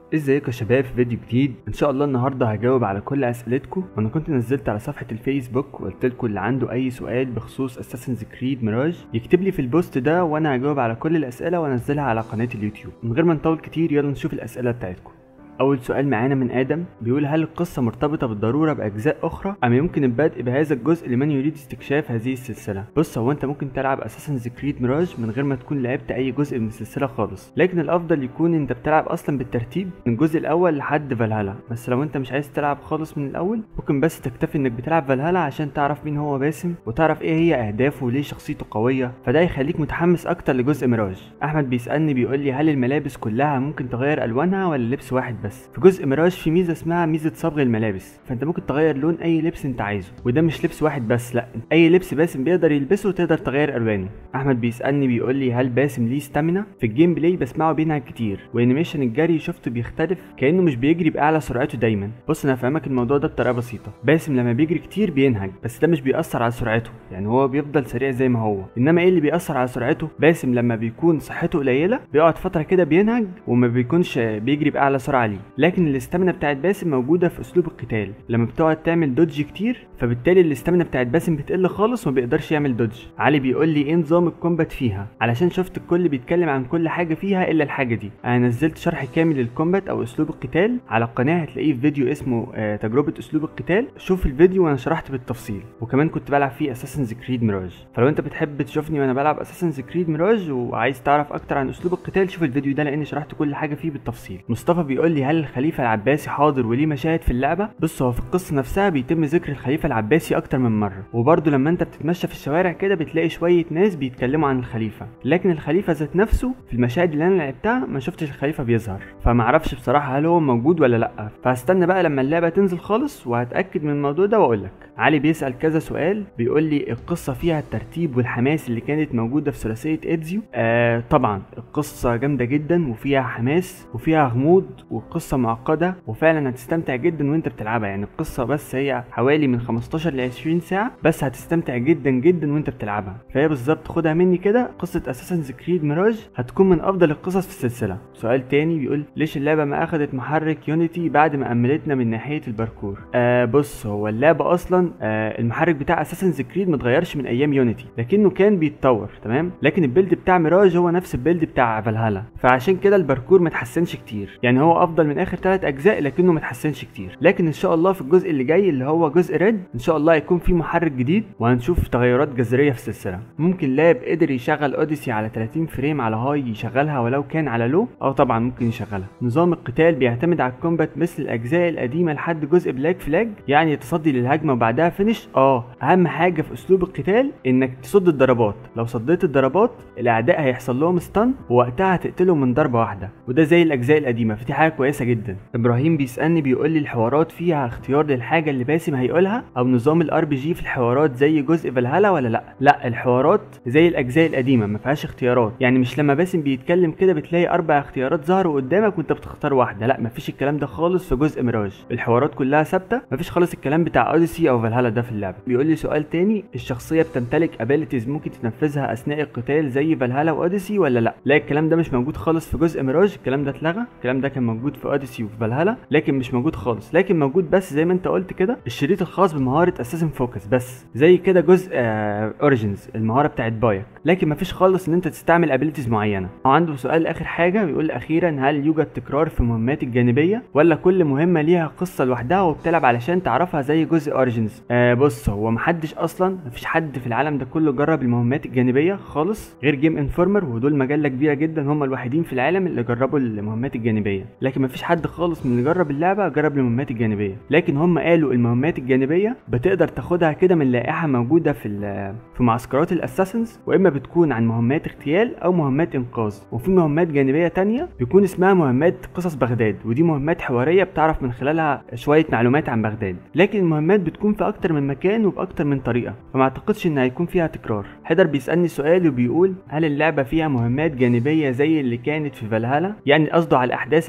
ازيكم يا شباب في فيديو جديد ان شاء الله النهارده هجاوب على كل اسئلتكم وانا كنت نزلت على صفحه الفيسبوك وقلت لكم اللي عنده اي سؤال بخصوص اساسنز كريد ميراج يكتب لي في البوست ده وانا هجاوب على كل الاسئله وانزلها على قناه اليوتيوب من غير ما نطول كتير يلا نشوف الاسئله بتاعتكم أول سؤال معانا من آدم بيقول هل القصة مرتبطة بالضرورة بأجزاء أخرى أم يمكن البدء بهذا الجزء لمن يريد استكشاف هذه السلسلة؟ بص هو أنت ممكن تلعب أساسنز كريد ميراج من غير ما تكون لعبت أي جزء من السلسلة خالص، لكن الأفضل يكون أنت بتلعب أصلا بالترتيب من الجزء الأول لحد فالهالا، بس لو أنت مش عايز تلعب خالص من الأول ممكن بس تكتفي إنك بتلعب فالهالا عشان تعرف مين هو باسم وتعرف إيه هي أهدافه وليه شخصيته قوية، فده يخليك متحمس أكتر لجزء ميراج. أحمد بيسألني بيقول لي هل الملابس كلها ممكن تغير ألوانها ولا لبس واحد بس؟ في جزء ميراج في ميزه اسمها ميزه صبغ الملابس فانت ممكن تغير لون اي لبس انت عايزه وده مش لبس واحد بس لا اي لبس باسم بيقدر يلبسه تقدر تغير الوانه احمد بيسالني بيقول لي هل باسم ليه ستامينا في الجيم بلاي بسمعه بينهج كتير وانيميشن الجري شفته بيختلف كانه مش بيجري باعلى سرعته دايما بص انا هفهمك الموضوع ده بطريقه بسيطه باسم لما بيجري كتير بينهج بس ده مش بيأثر على سرعته يعني هو بيفضل سريع زي ما هو انما ايه اللي بيأثر على سرعته باسم لما بيكون صحته قليله بيقعد فتره كده بينهج وما بيكونش بيجري باعلى سرعه ليه لكن الاستامينا بتاعت باسم موجوده في اسلوب القتال لما بتقعد تعمل دوج كتير فبالتالي الاستامينا بتاعت باسم بتقل خالص وما بيقدرش يعمل دوج علي بيقول لي ايه نظام الكومبات فيها علشان شفت الكل بيتكلم عن كل حاجه فيها الا الحاجه دي انا نزلت شرح كامل للكومبات او اسلوب القتال على القناه هتلاقيه في فيديو اسمه آه تجربه اسلوب القتال شوف الفيديو وانا شرحت بالتفصيل وكمان كنت بلعب فيه اساسنز كريد ميراج فلو انت بتحب تشوفني وانا بلعب اساسنز كريد ميراج وعايز تعرف اكتر عن اسلوب القتال شوف الفيديو ده لاني شرحت كل حاجه فيه بالتفصيل مصطفى بيقول لي هل الخليفه العباسي حاضر وليه مشاهد في اللعبه بص هو في القصه نفسها بيتم ذكر الخليفه العباسي اكتر من مره وبرده لما انت بتتمشى في الشوارع كده بتلاقي شويه ناس بيتكلموا عن الخليفه لكن الخليفه ذات نفسه في المشاهد اللي انا لعبتها ما شفتش الخليفه بيظهر فمعرفش بصراحه هل هو موجود ولا لا فهستنى بقى لما اللعبه تنزل خالص وهتاكد من الموضوع ده واقول لك علي بيسال كذا سؤال بيقول لي القصه فيها الترتيب والحماس اللي كانت موجوده في ثلاثيه ايدزيو آه طبعا القصه جامده جدا وفيها حماس وفيها غموض والقصه معقده وفعلا هتستمتع جدا وانت بتلعبها يعني القصه بس هي حوالي من 15 ل 20 ساعه بس هتستمتع جدا جدا وانت بتلعبها فهي بالظبط خدها مني كده قصه اساسنز كريد ميراج هتكون من افضل القصص في السلسله سؤال تاني بيقول ليش اللعبه ما اخدت محرك يونيتي بعد ما املتنا من ناحيه الباركور آه بص هو اللعبه اصلا آه المحرك بتاع اساسنز كريد متغيرش من ايام يونيتي لكنه كان بيتطور تمام لكن البيلد بتاع ميراج هو نفس البيلد بتاع فالهالا فعشان كده الباركور ما اتحسنش كتير يعني هو افضل من اخر ثلاث اجزاء لكنه ما اتحسنش كتير لكن ان شاء الله في الجزء اللي جاي اللي هو جزء ريد ان شاء الله هيكون في محرك جديد وهنشوف تغيرات جذريه في السلسله ممكن لاب قدر يشغل اوديسي على 30 فريم على هاي يشغلها ولو كان على لو او طبعا ممكن يشغلها نظام القتال بيعتمد على الكومبات مثل الاجزاء القديمه لحد جزء بلاك فلاج يعني تصدي للهجمه وبعدها فينش اه اهم حاجه في اسلوب القتال انك تصد الضربات لو صديت الضربات الاعداء هيحصل لهم ستان ووقتها هتقتلهم من ضربه واحده وده زي الاجزاء القديمه فدي حاجه كويسه جدا ابراهيم بيسالني بيقول لي الحوارات فيها اختيار للحاجه اللي باسم هيقولها او نظام الار بي جي في الحوارات زي جزء فالهالا ولا لا لا الحوارات زي الاجزاء القديمه ما فيهاش اختيارات يعني مش لما باسم بيتكلم كده بتلاقي اربع اختيارات ظهروا قدامك وانت بتختار واحده لا مفيش الكلام ده خالص في جزء ميراج الحوارات كلها ثابته مفيش خالص الكلام بتاع اوديسي او فالهالا ده في اللعبه بيقول لي سؤال تاني الشخصيه بتمتلك ابيليتيز ممكن تنفذها اثناء القتال زي فالهالا واوديسي ولا لا لا الكلام ده مش موجود خالص في جزء ميراج الكلام ده اتلغى الكلام ده كان موجود في اوديسي وفي فالهالا لكن مش موجود خالص لكن موجود بس زي ما انت قلت كده الشريط الخاص بمهاره اساسن فوكس بس زي كده جزء اوريجينز المهاره بتاعت بايك لكن مفيش خالص ان انت تستعمل ابيليتيز معينه وعنده سؤال اخر حاجه بيقول اخيرا هل يوجد تكرار في المهمات الجانبيه ولا كل مهمه ليها قصه لوحدها وبتلعب علشان تعرفها زي جزء اوريجينز آه بص هو محدش اصلا مفيش حد في العالم ده كله جرب المهمات الجانبيه خالص غير جيم انفورمر ودول مجله كبيره جدا هم الوحيدين في العالم اللي جربوا المهمات الجانبيه لكن مفيش حد خالص من اللي جرب اللعبه جرب المهمات الجانبيه لكن هم قالوا المهمات الجانبيه بتقدر تاخدها كده من لائحه موجوده في في معسكرات الاساسنز واما بتكون عن مهمات اغتيال او مهمات انقاذ وفي مهمات جانبيه تانية بيكون اسمها مهمات قصص بغداد ودي مهمات حواريه بتعرف من خلالها شويه معلومات عن بغداد لكن المهمات بتكون في اكتر من مكان وباكتر من طريقه فما اعتقدش ان هيكون فيها تكرار حيدر بيسالني سؤال وبيقول هل اللعبه فيها مهمات جانبيه زي اللي كانت في فالهالا يعني قصده على الاحداث العشوائيه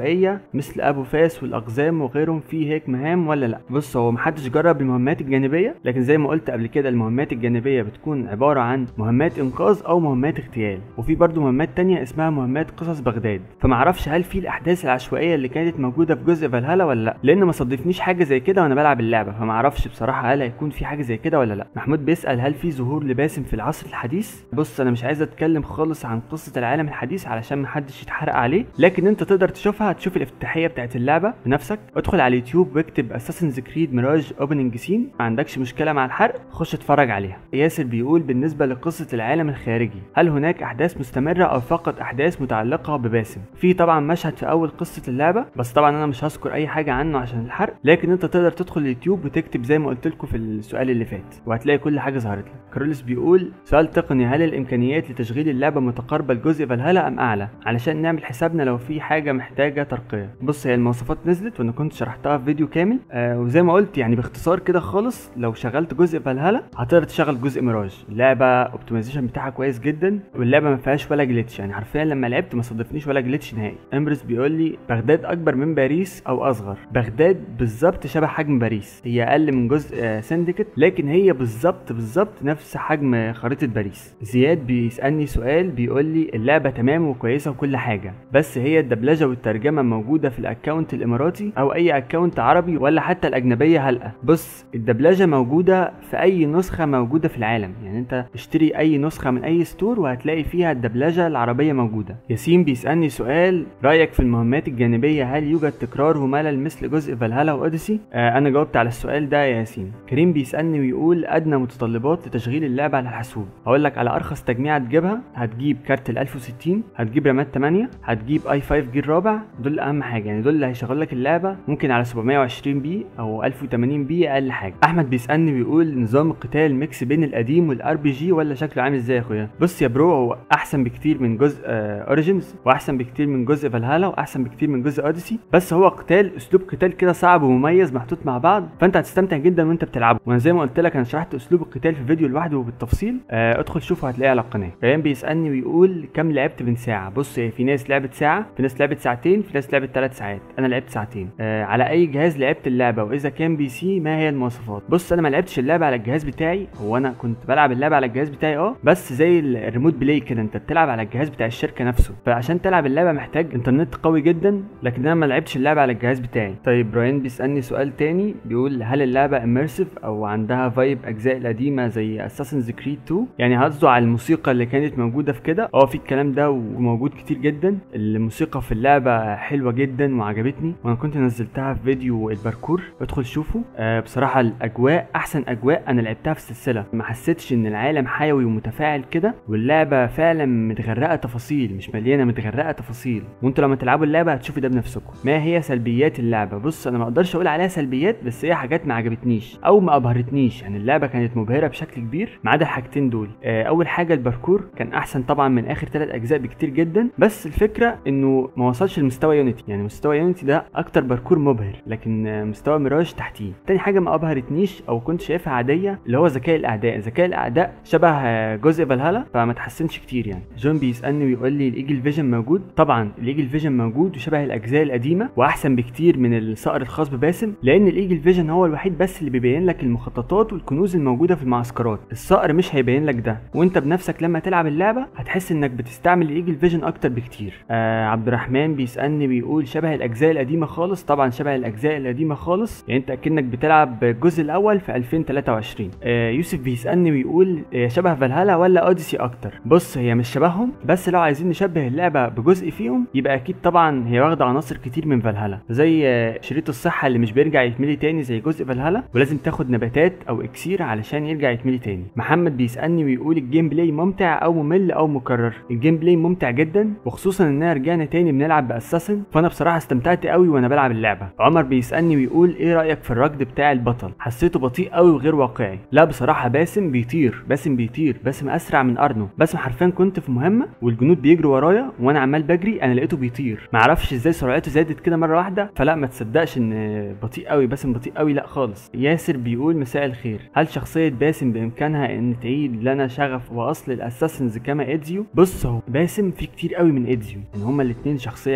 عشوائيه مثل ابو فاس والاقزام وغيرهم في هيك مهام ولا لا بص هو محدش جرب المهمات الجانبيه لكن زي ما قلت قبل كده المهمات الجانبيه بتكون عباره عن مهمات انقاذ او مهمات اغتيال وفي برضه مهمات تانية اسمها مهمات قصص بغداد فمعرفش هل في الاحداث العشوائيه اللي كانت موجوده في جزء فالهالا ولا لا لان ما صادفنيش حاجه زي كده وانا بلعب اللعبه فمعرفش بصراحه هل هيكون في حاجه زي كده ولا لا محمود بيسال هل في ظهور لباسم في العصر الحديث بص انا مش عايز اتكلم خالص عن قصه العالم الحديث علشان محدش يتحرق عليه لكن انت تقدر تشوفها هتشوف الافتتاحيه بتاعت اللعبه بنفسك ادخل على اليوتيوب واكتب اساسنز كريد ميراج اوبننج سين ما عندكش مشكله مع الحرق خش اتفرج عليها ياسر بيقول بالنسبه لقصه العالم الخارجي هل هناك احداث مستمره او فقط احداث متعلقه بباسم في طبعا مشهد في اول قصه اللعبه بس طبعا انا مش هذكر اي حاجه عنه عشان الحرق لكن انت تقدر تدخل اليوتيوب وتكتب زي ما قلت لكم في السؤال اللي فات وهتلاقي كل حاجه ظهرت لك كارلوس بيقول سؤال تقني هل الامكانيات لتشغيل اللعبه متقاربه لجزء فالهالا ام اعلى علشان نعمل حسابنا لو في حاجه محتاجه ترقيه بص هي المواصفات نزلت وانا كنت شرحتها في فيديو كامل آه وزي ما قلت يعني باختصار كده خالص لو شغلت جزء فالهالا هتقدر تشغل جزء ميراج اللعبه اوبتمايزيشن بتاعها كويس جدا واللعبه ما فيهاش ولا جليتش يعني حرفيا لما لعبت ما صادفنيش ولا جليتش نهائي امبرس بيقول لي بغداد اكبر من باريس او اصغر بغداد بالظبط شبه حجم باريس هي اقل من جزء آه سندكت لكن هي بالظبط بالظبط نفس حجم خريطه باريس زياد بيسالني سؤال بيقول لي اللعبه تمام وكويسه وكل حاجه بس هي الدبلجه والترجمه موجوده في الاكونت الاماراتي او اي اكونت عربي ولا حتى الاجنبيه هلقه بص الدبلجه موجوده في اي نسخه موجوده في العالم يعني انت اشتري اي نسخه من اي ستور وهتلاقي فيها الدبلجه العربيه موجوده ياسين بيسالني سؤال رايك في المهمات الجانبيه هل يوجد تكرار وملل مثل جزء فالهالا واوديسي آه انا جاوبت على السؤال ده يا ياسين كريم بيسالني ويقول ادنى متطلبات لتشغيل اللعبه على الحاسوب هقول لك على ارخص تجميعه تجيبها هتجيب كارت ال 1060 هتجيب رامات 8 هتجيب اي 5 جيل رابع دول اهم حاجه يعني دول اللي هيشغل لك اللعبه ممكن على 720 بي او 1080 بي اقل حاجه احمد بيسالني بيقول نظام القتال ميكس بين القديم والار بي جي ولا شكله عامل ازاي يا اخويا بص يا برو هو احسن بكتير من جزء اوريجينز واحسن بكتير من جزء فالهالا واحسن بكتير من جزء اوديسي بس هو قتال اسلوب قتال كده صعب ومميز محطوط مع بعض فانت هتستمتع جدا وانت بتلعبه وانا زي ما قلت لك انا شرحت اسلوب القتال في فيديو لوحده بالتفصيل آه ادخل شوفه هتلاقيه على القناه كمان بيسالني ويقول كم لعبت من ساعه بص في ناس لعبت ساعه في ناس لعبت ساعتين في ناس لعبت ثلاث ساعات انا لعبت ساعتين آه على اي جهاز لعبت اللعبه واذا كان بي سي ما هي المواصفات بص انا ما لعبتش اللعبه على الجهاز بتاعي هو انا كنت بلعب اللعبه على الجهاز بتاعي اه بس زي الريموت بلاي كده انت بتلعب على الجهاز بتاع الشركه نفسه فعشان تلعب اللعبه محتاج انترنت قوي جدا لكن انا ما لعبتش اللعبه على الجهاز بتاعي طيب براين بيسالني سؤال تاني بيقول هل اللعبه اميرسيف او عندها فايب اجزاء القديمه زي اساسنز كريد 2 يعني قصده على الموسيقى اللي كانت موجوده في كده اه في الكلام ده وموجود كتير جدا الموسيقى في اللعبه حلوه جدا وعجبتني وانا كنت نزلتها في فيديو الباركور ادخل شوفه آه بصراحه الاجواء احسن اجواء انا لعبتها في السلسله ما حسيتش ان العالم حيوي ومتفاعل كده واللعبه فعلا متغرقه تفاصيل مش مليانه متغرقه تفاصيل وانتوا لما تلعبوا اللعبه هتشوفوا ده بنفسكم ما هي سلبيات اللعبه بص انا ما اقدرش اقول عليها سلبيات بس هي حاجات ما عجبتنيش او ما ابهرتنيش يعني اللعبه كانت مبهره بشكل كبير ما عدا الحاجتين دول آه اول حاجه الباركور كان احسن طبعا من اخر ثلاث اجزاء بكتير جدا بس الفكره انه ما وصلش لمستوى يونيتي يعني مستوى يونيتي ده اكتر باركور مبهر لكن آه مستوى ميراج تحتيه تاني حاجه ما ابهرتنيش او كنت شايفها عاديه اللي هو ذكاء الاعداء ذكاء الاعداء شبه آه جزء فالهالا فما تحسنش كتير يعني جون بيسالني ويقول لي الايجل فيجن موجود طبعا الايجل فيجن موجود وشبه الاجزاء القديمه واحسن بكتير من الصقر الخاص بباسم لان الايجل فيجن هو الوحيد بس اللي بيبين لك المخططات والكنوز الموجوده في المعسكرات الصقر مش هيبين لك ده وانت بنفسك لما تلعب اللعبه هتحس انك بتستعمل الايجل فيجن اكتر بكتير آه عبد الرحمن بيسالني بيقول شبه الاجزاء القديمه خالص طبعا شبه الاجزاء القديمه خالص يعني انت اكنك بتلعب الجزء الاول في 2023 آه يوسف بيسالني ويقول آه شبه فالهالا ولا اوديسي اكتر بص هي مش شبههم بس لو عايزين نشبه اللعبه بجزء فيهم يبقى اكيد طبعا هي واخده عناصر كتير من فالهالا زي آه شريط الصحه اللي مش بيرجع يتملي تاني زي جزء فالهالا ولازم تاخد نباتات او اكسير علشان يرجع يتملي تاني محمد بيسالني ويقول الجيم بلاي ممتع او ممل او مكرر الجيم بلاي ممتع جدا وخصوصا اننا رجعنا تاني بنلعب باساسن فانا بصراحه استمتعت قوي وانا بلعب اللعبه عمر بيسالني ويقول ايه رايك في الركض بتاع البطل حسيته بطيء قوي وغير واقعي لا بصراحه باسم بيطير باسم بيطير باسم اسرع من ارنو باسم حرفيا كنت في مهمه والجنود بيجروا ورايا وانا عمال بجري انا لقيته بيطير معرفش ازاي سرعته زادت كده مره واحده فلا ما تصدقش ان بطيء قوي باسم بطيء قوي لا خالص ياسر بيقول مساء الخير هل شخصيه باسم بامكانها ان تعيد لنا شغف واصل الاساسنز كما ايدزيو بص اهو باسم في كتير قوي من ايدزيو ان هما الاثنين شخصيه كاريزميه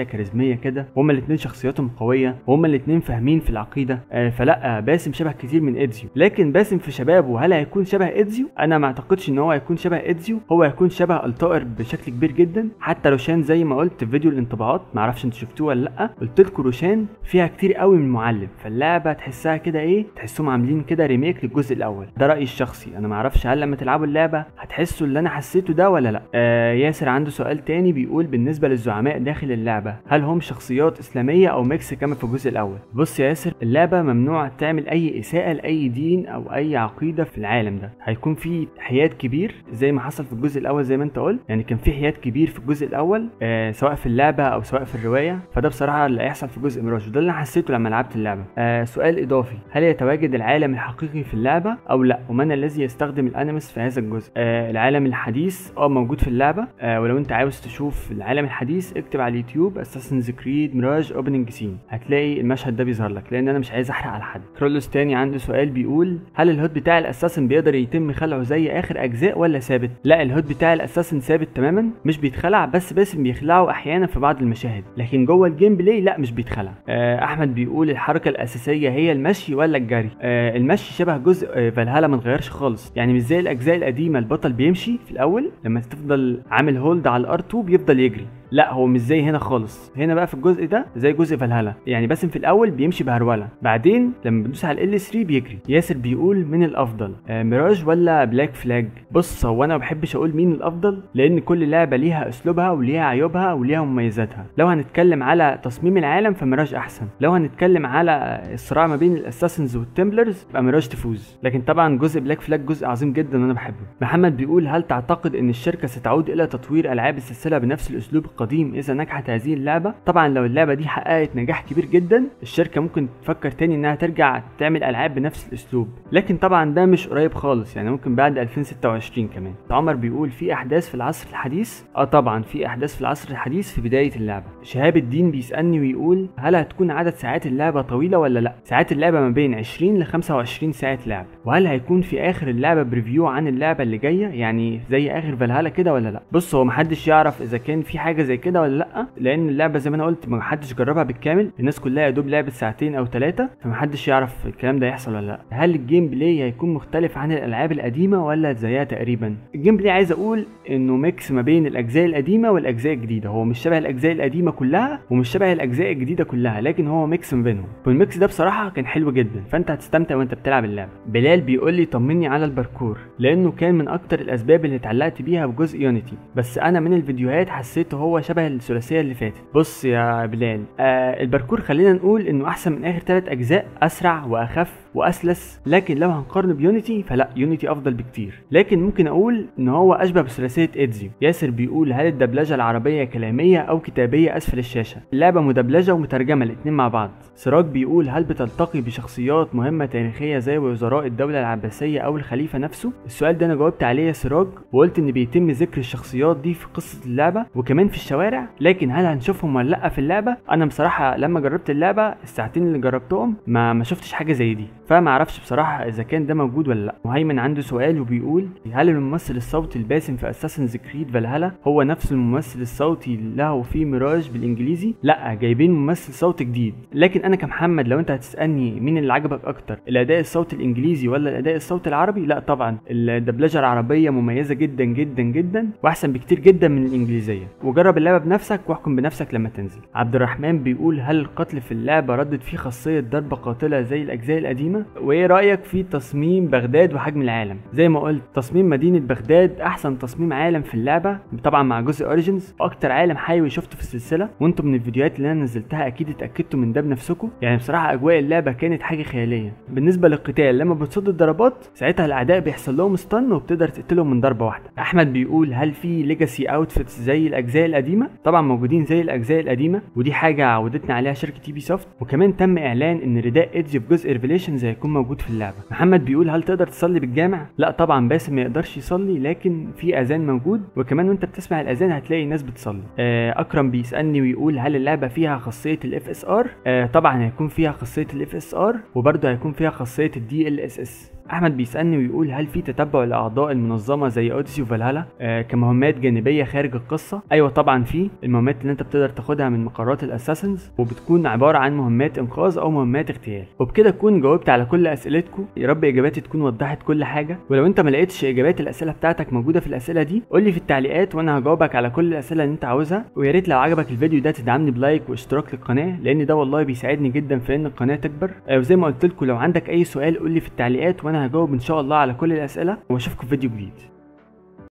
اسلاميه كده وهما الاثنين شخصياتهم قويه وهما الاثنين فاهمين في العقيده آه فلا باسم شبه كتير من ايدزيو لكن باسم في شبابه هل هيكون شبه ايدزيو انا ما اعتقدش ان هو هيكون شبه ايدزيو هو هيكون شبه الطائر بشكل كبير جدا حتى روشان زي ما قلت في فيديو الانطباعات ما اعرفش انتوا شفتوه ولا لا قلت لكم روشان فيها كتير قوي من المعلم فاللعبه تحسها كده ايه تحسهم عاملين كده ريميك للجزء الاول ده رايي الشخصي انا ما اعرفش هل لما تلعبوا اللعبه هتحسوا اللي انا حسيته ده ولا لا آه ياسر عنده سؤال تاني بيقول بالنسبه للزعماء داخل اللعبه هل هم شخصيات اسلاميه او ميكس كما في الجزء الاول بص يا ياسر اللعبه ممنوع تعمل اي اساءه لاي دين او اي عقيده في العالم ده هيكون في حياد كبير زي ما حصل في الجزء الاول زي ما انت قلت يعني كان في حياد كبير في الجزء الاول آه سواء في اللعبه او سواء في الروايه فده بصراحه اللي هيحصل في جزء ميراج وده اللي انا حسيته لما لعبت اللعبه آه سؤال اضافي هل يتواجد العالم الحقيقي في اللعبه او لا ومن الذي يستخدم الانيمس في هذا الجزء آه العالم الحديث اه موجود في اللعبه آه ولو انت عاوز تشوف العالم الحديث اكتب على اليوتيوب اساسنز كريد ميراج اوبننج سين هتلاقي المشهد ده بيظهر لك لان انا مش عايز احرق على حد كرولوس تاني عنده سؤال بيقول هل الهود بتاع الاساسن بيقدر يتم خلعه زي اخر اجزاء ولا ثابت لا الهود بتاع الاساسن ثابت تماما مش بيتخلع بس باسم بيخلعه احيانا في بعض المشاهد لكن جوه الجيم بلاي لا مش بيتخلع آه احمد بيقول الحركه الاساسيه هي المشي ولا الجري آه المشي شبه جزء آه فالهالا ما اتغيرش خالص يعني مش زي الاجزاء القديمه البطل بيمشي في الاول لما تفضل عامل هولد على الار 2 بيفضل يجري لا هو مش زي هنا خالص هنا بقى في الجزء ده زي جزء فالهالا يعني باسم في الاول بيمشي بهروله بعدين لما بتدوس على ال 3 بيجري ياسر بيقول مين الافضل آه ميراج ولا بلاك فلاج بص هو انا ما بحبش اقول مين الافضل لان كل لعبه ليها اسلوبها وليها عيوبها وليها مميزاتها لو هنتكلم على تصميم العالم فميراج احسن لو هنتكلم على الصراع ما بين الاساسنز والتمبلرز يبقى ميراج تفوز لكن طبعا جزء بلاك فلاج جزء عظيم جدا وانا بحبه محمد بيقول هل تعتقد ان الشركه ستعود الى تطوير العاب السلسله بنفس الاسلوب القديم اذا نجحت هذه اللعبه طبعا لو اللعبه دي حققت نجاح كبير جدا الشركه ممكن تفكر تاني انها ترجع تعمل العاب بنفس الاسلوب لكن طبعا ده مش قريب خالص يعني ممكن بعد 2026 كمان عمر بيقول في احداث في العصر الحديث اه طبعا في احداث في العصر الحديث في بدايه اللعبه شهاب الدين بيسالني ويقول هل هتكون عدد ساعات اللعبه طويله ولا لا ساعات اللعبه ما بين 20 ل 25 ساعه لعب وهل هيكون في اخر اللعبه بريفيو عن اللعبه اللي جايه يعني زي اخر فالهالا كده ولا لا بص هو محدش يعرف اذا كان في حاجه زي كده ولا لا لان اللعبه زي ما انا قلت ما حدش جربها بالكامل الناس كلها يا دوب لعبت ساعتين او ثلاثه فمحدش يعرف الكلام ده يحصل ولا لا هل الجيم بلاي هيكون مختلف عن الالعاب القديمه ولا زيها تقريبا الجيم بلاي عايز اقول انه ميكس ما بين الاجزاء القديمه والاجزاء الجديده هو مش شبه الاجزاء القديمه كلها ومش شبه الاجزاء الجديده كلها لكن هو ميكس ما بينهم والميكس ده بصراحه كان حلو جدا فانت هتستمتع وانت بتلعب اللعبه بلال بيقول لي طمني على الباركور لانه كان من اكتر الاسباب اللي اتعلقت بيها بجزء يونيتي بس انا من الفيديوهات حسيته هو شبه الثلاثيه اللي فاتت بص يا بلال آه الباركور خلينا نقول انه احسن من اخر ثلاث اجزاء اسرع واخف واسلس لكن لو هنقارن بيونيتي فلا يونيتي افضل بكتير لكن ممكن اقول ان هو اشبه بثلاثيه ايدزيو ياسر بيقول هل الدبلجه العربيه كلاميه او كتابيه اسفل الشاشه اللعبه مدبلجه ومترجمه الاثنين مع بعض سراج بيقول هل بتلتقي بشخصيات مهمه تاريخيه زي وزراء الدوله العباسيه او الخليفه نفسه السؤال ده انا جاوبت عليه يا سراج وقلت ان بيتم ذكر الشخصيات دي في قصه اللعبه وكمان في الشوارع لكن هل هنشوفهم ولا لا في اللعبه انا بصراحه لما جربت اللعبه الساعتين اللي جربتهم ما ما شفتش حاجه زي دي فما اعرفش بصراحه اذا كان ده موجود ولا لا مهيمن عنده سؤال وبيقول هل الممثل الصوتي الباسم في اساسنز كريد فالهالا هو نفس الممثل الصوتي اللي له في ميراج بالانجليزي لا جايبين ممثل صوت جديد لكن انا كمحمد لو انت هتسالني مين اللي عجبك اكتر الاداء الصوتي الانجليزي ولا الاداء الصوتي العربي لا طبعا الدبلجه العربيه مميزه جدا جدا جدا واحسن بكتير جدا من الانجليزيه وجرب اللعبه بنفسك واحكم بنفسك لما تنزل عبد الرحمن بيقول هل القتل في اللعبه ردت فيه خاصيه ضربه قاتله زي الاجزاء القديمه وايه رايك في تصميم بغداد وحجم العالم زي ما قلت تصميم مدينه بغداد احسن تصميم عالم في اللعبه طبعا مع جزء اوريجينز واكتر عالم حيوي شفته في السلسله وانتم من الفيديوهات اللي انا نزلتها اكيد اتاكدتوا من ده بنفسكم يعني بصراحه اجواء اللعبه كانت حاجه خياليه بالنسبه للقتال لما بتصد الضربات ساعتها الاعداء بيحصل لهم ستان وبتقدر تقتلهم من ضربه واحده احمد بيقول هل في ليجاسي اوتفيتس زي الاجزاء القديمه طبعا موجودين زي الاجزاء القديمه ودي حاجه عودتنا عليها شركه تي بي سوفت وكمان تم اعلان ان رداء ايدج في جزء ريفيليشنز هيكون موجود في اللعبه محمد بيقول هل تقدر تصلي بالجامع لا طبعا باسم ما يقدرش يصلي لكن في اذان موجود وكمان وانت بتسمع الاذان هتلاقي ناس بتصلي آه اكرم بيسالني ويقول هل اللعبه فيها خاصيه الاف اس ار طبعا هيكون فيها خاصيه الاف اس ار وبرده هيكون فيها خاصيه الدي ال اس اس احمد بيسالني ويقول هل في تتبع لاعضاء المنظمه زي اوديسي وفالهالا آه كمهمات جانبيه خارج القصه ايوه طبعا في المهمات اللي انت بتقدر تاخدها من مقرات الاساسنز وبتكون عباره عن مهمات انقاذ او مهمات اغتيال وبكده اكون جاوبت على كل اسئلتكم يا رب اجاباتي تكون وضحت كل حاجه ولو انت ما لقيتش اجابات الاسئله بتاعتك موجوده في الاسئله دي قول لي في التعليقات وانا هجاوبك على كل الاسئله اللي انت عاوزها ويا ريت لو عجبك الفيديو ده تدعمني بلايك واشتراك للقناه لان ده والله بيساعدني جدا في ان القناه تكبر آه، وزي ما قلت لكم لو عندك اي سؤال قول لي في التعليقات وانا هجاوب ان شاء الله على كل الاسئله واشوفكم في فيديو جديد